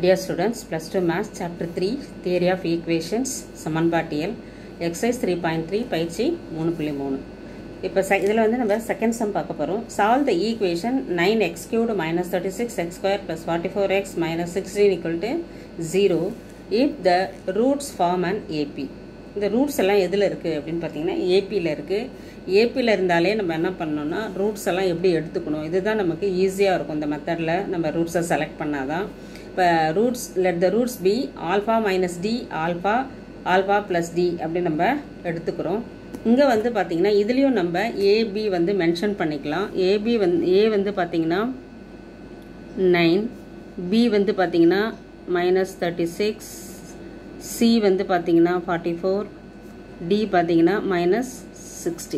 Dear students, plus 2 maths chapter 3 theory of equations சமன்பாட்டியல் exercise 3.3 பயிற்சி மூணு புள்ளி மூணு இப்போ செ இதில் வந்து நம்ம செகண்ட் சம் பார்க்க போகிறோம் solve the equation nine x cube minus thirty six x square plus forty four x minus sixteen equal to zero if the roots form and AP இந்த ரூட்ஸ் எல்லாம் எதில் இருக்குது அப்படின்னு பார்த்தீங்கன்னா ஏபியில் இருக்குது ஏபியில் இருந்தாலே நம்ம என்ன பண்ணோம்னா ரூட்ஸ் எல்லாம் எப்படி எடுத்துக்கணும் இதுதான் நமக்கு ஈஸியாக இருக்கும் இந்த மெத்தடில் நம்ம ரூட்ஸை செலக்ட் பண்ணாதான் இப்போ roots let the roots be alpha minus d alpha alpha plus d அப்படின்னு நம்ம எடுத்துக்கிறோம் இங்கே வந்து பார்த்திங்கன்னா இதுலேயும் நம்ம ஏபி வந்து மென்ஷன் பண்ணிக்கலாம் ஏபி வந்து ஏ வந்து பார்த்திங்கன்னா நைன் பி வந்து பார்த்திங்கன்னா மைனஸ் தேர்ட்டி சிக்ஸ் சி வந்து பார்த்திங்கன்னா ஃபார்ட்டி ஃபோர் டி பார்த்திங்கன்னா மைனஸ் சிக்ஸ்டி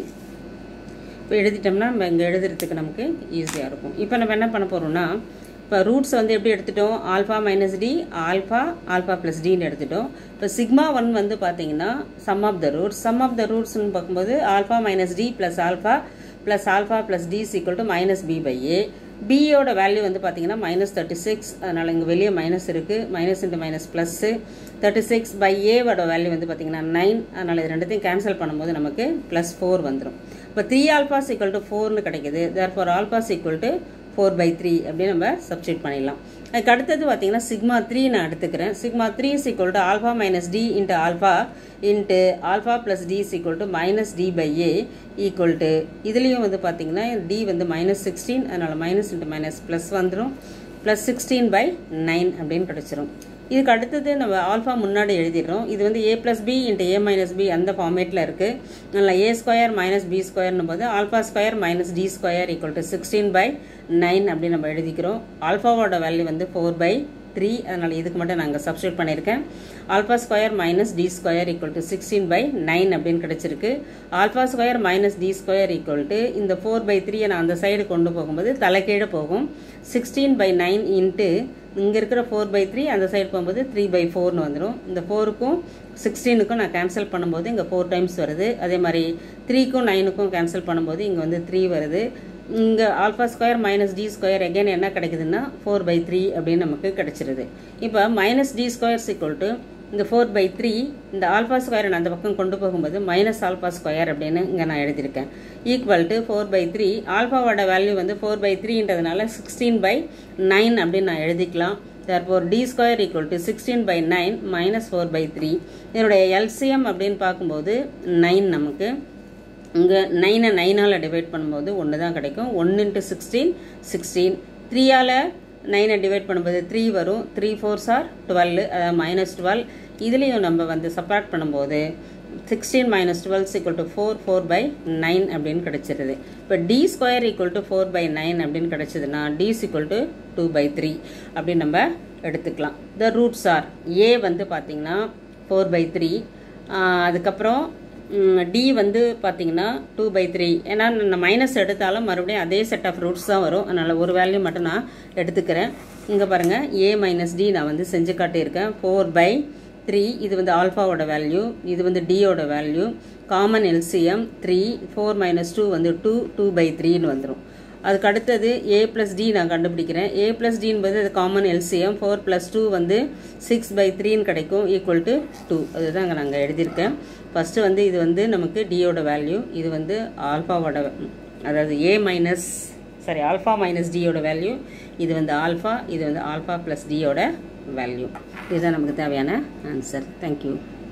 இப்போ எழுதிட்டோம்னா நம்ம இங்கே எழுதுறதுக்கு நமக்கு ஈஸியாக இருக்கும் இப்போ நம்ம என்ன பண்ண போகிறோம்னா இப்போ ரூட்ஸ் வந்து எப்படி எடுத்துட்டோம் alpha minus d alpha alpha plus டின்னு எடுத்துட்டோம் இப்போ சிக்மா ஒன் வந்து பார்த்தீங்கன்னா sum of the roots sum of the ரூட்ஸ்னு பார்க்கும்போது alpha minus d plus alpha plus alpha plus d is equal to minus b by a பியோட வேல்யூ வந்து பார்த்தீங்கன்னா மைனஸ் தேர்ட்டி சிக்ஸ் அதனால் இங்கே வெளியே மைனஸ் இருக்குது minus into minus plus thirty six by ஏவோட வேல்யூ வந்து பார்த்தீங்கன்னா நைன் அதனால் இது ரெண்டுத்தையும் கேன்சல் பண்ணும்போது நமக்கு ப்ளஸ் ஃபோர் வந்துடும் இப்போ த்ரீ ஆல்ஃபாஸ் ஈக்குவல் டு ஃபோர்னு கிடைக்குது therefore alphas equal to four by three அப்படின்னு நம்ம சப்ஸ்டியூட் பண்ணிடலாம் அதுக்கு அடுத்தது பார்த்தீங்கன்னா சிக்மா த்ரீ நான் எடுத்துக்கிறேன் sigma three is equal to alpha minus d into alpha into alpha plus d is equal to minus d by a equal to இதுலேயும் வந்து பார்த்தீங்கன்னா டி வந்து மைனஸ் சிக்ஸ்டீன் அதனால் மைனஸ் இன்ட்டு மைனஸ் ப்ளஸ் வந்துடும் plus sixteen by nine அப்படின்னு கிடச்சிரும் இதுக்கு அடுத்தது நம்ம ஆல்ஃபா முன்னாடி எழுதிடுறோம் இது வந்து a plus b into a minus b அந்த ஃபார்மேட்டில் இருக்குது அதில் ஏ ஸ்கொயர் மைனஸ் பி ஸ்கொயர்னு போது alpha square minus d square equal to sixteen by nine அப்படின்னு நம்ம எழுதிக்கிறோம் ஆல்ஃபாவோட வேல்யூ வந்து ஃபோர் பை த்ரீ அதனால் இதுக்கு மட்டும் நாங்கள் சப்ஸ்டியூட் பண்ணியிருக்கேன் alpha square minus d square equal to sixteen by nine அப்படின்னு கிடச்சிருக்கு alpha square minus d square equal to இந்த ஃபோர் பை த்ரீயை நான் அந்த சைடு கொண்டு போகும்போது தலைக்கீழே போகும் சிக்ஸ்டீன் பை நைன் இன்ட்டு இங்கே இருக்கிற ஃபோர் பை த்ரீ அந்த சைடு போகும்போது த்ரீ பை ஃபோர்னு வந்துடும் இந்த ஃபோருக்கும் சிக்ஸ்டீனுக்கும் நான் கேன்சல் பண்ணும்போது இங்கே ஃபோர் டைம்ஸ் வருது அதே மாதிரி த்ரீக்கும் நைனுக்கும் கேன்சல் பண்ணும்போது இங்கே வந்து த்ரீ வருது இங்கே alpha square minus d square again என்ன கிடைக்குதுன்னா ஃபோர் பை த்ரீ அப்படின்னு நமக்கு கிடைச்சிருது இப்போ minus d square is equal to இந்த ஃபோர் பை த்ரீ இந்த ஆல்ஃபா ஸ்கொயர் நான் அந்த பக்கம் கொண்டு போகும்போது மைனஸ் ஆல்ஃபா ஸ்கொயர் அப்படின்னு இங்கே நான் எழுதியிருக்கேன் equal to four by three ஆல்ஃபாவோட வேல்யூ வந்து ஃபோர் பை த்ரீன்றதுனால சிக்ஸ்டீன் பை நைன் அப்படின்னு நான் எழுதிக்கலாம் therefore d square equal to sixteen by nine minus four by three இதனுடைய எல்சிஎம் அப்படின்னு பார்க்கும்போது நைன் நமக்கு இங்கே நைனை நைனால் டிவைட் பண்ணும்போது ஒன்று தான் கிடைக்கும் ஒன்று இன்ட்டு சிக்ஸ்டீன் சிக்ஸ்டீன் த்ரீயால் நைனை டிவைட் பண்ணும்போது த்ரீ வரும் த்ரீ ஃபோர்ஸ் ஆர் டுவெல் அதாவது மைனஸ் டுவெல் இதுலேயும் நம்ம வந்து சப்ராக்ட் பண்ணும்போது sixteen minus twelve equal to four four by nine அப்படின்னு கிடச்சிருது இப்போ d square equal to four by nine அப்படின்னு கிடச்சிதுன்னா d equal to two by three அப்படின்னு நம்ம எடுத்துக்கலாம் த ரூட்ஸ் ஆர் ஏ வந்து பார்த்திங்கன்னா ஃபோர் பை த்ரீ அதுக்கப்புறம் டி வந்து பார்த்தீங்கன்னா டூ பை த்ரீ ஏன்னா நான் மைனஸ் எடுத்தாலும் மறுபடியும் அதே செட் ஆஃப் ரூட்ஸ் தான் வரும் அதனால் ஒரு வேல்யூ மட்டும் நான் எடுத்துக்கிறேன் இங்கே பாருங்கள் ஏ மைனஸ் டி நான் வந்து செஞ்சு காட்டியிருக்கேன் ஃபோர் பை த்ரீ இது வந்து ஆல்ஃபாவோட வேல்யூ இது வந்து டியோட value common LCM three four minus two வந்து டூ டூ பை த்ரீன்னு வந்துடும் அதுக்கு அடுத்தது ஏ ப்ளஸ் டி நான் கண்டுபிடிக்கிறேன் ஏ ப்ளஸ் டி என்பது அது common LCM four plus two வந்து சிக்ஸ் பை த்ரீன்னு கிடைக்கும் ஈக்குவல் டு டூ அதுதான் அங்கே நாங்கள் எழுதியிருக்கேன் ஃபஸ்ட்டு வந்து இது வந்து நமக்கு டியோட வேல்யூ இது வந்து ஆல்ஃபாவோட அதாவது a minus sorry alpha minus டியோட வேல்யூ இது வந்து ஆல்ஃபா இது வந்து ஆல்ஃபா ப்ளஸ் டியோட வேல்யூ இதுதான் நமக்கு தேவையான ஆன்சர் தேங்க்யூ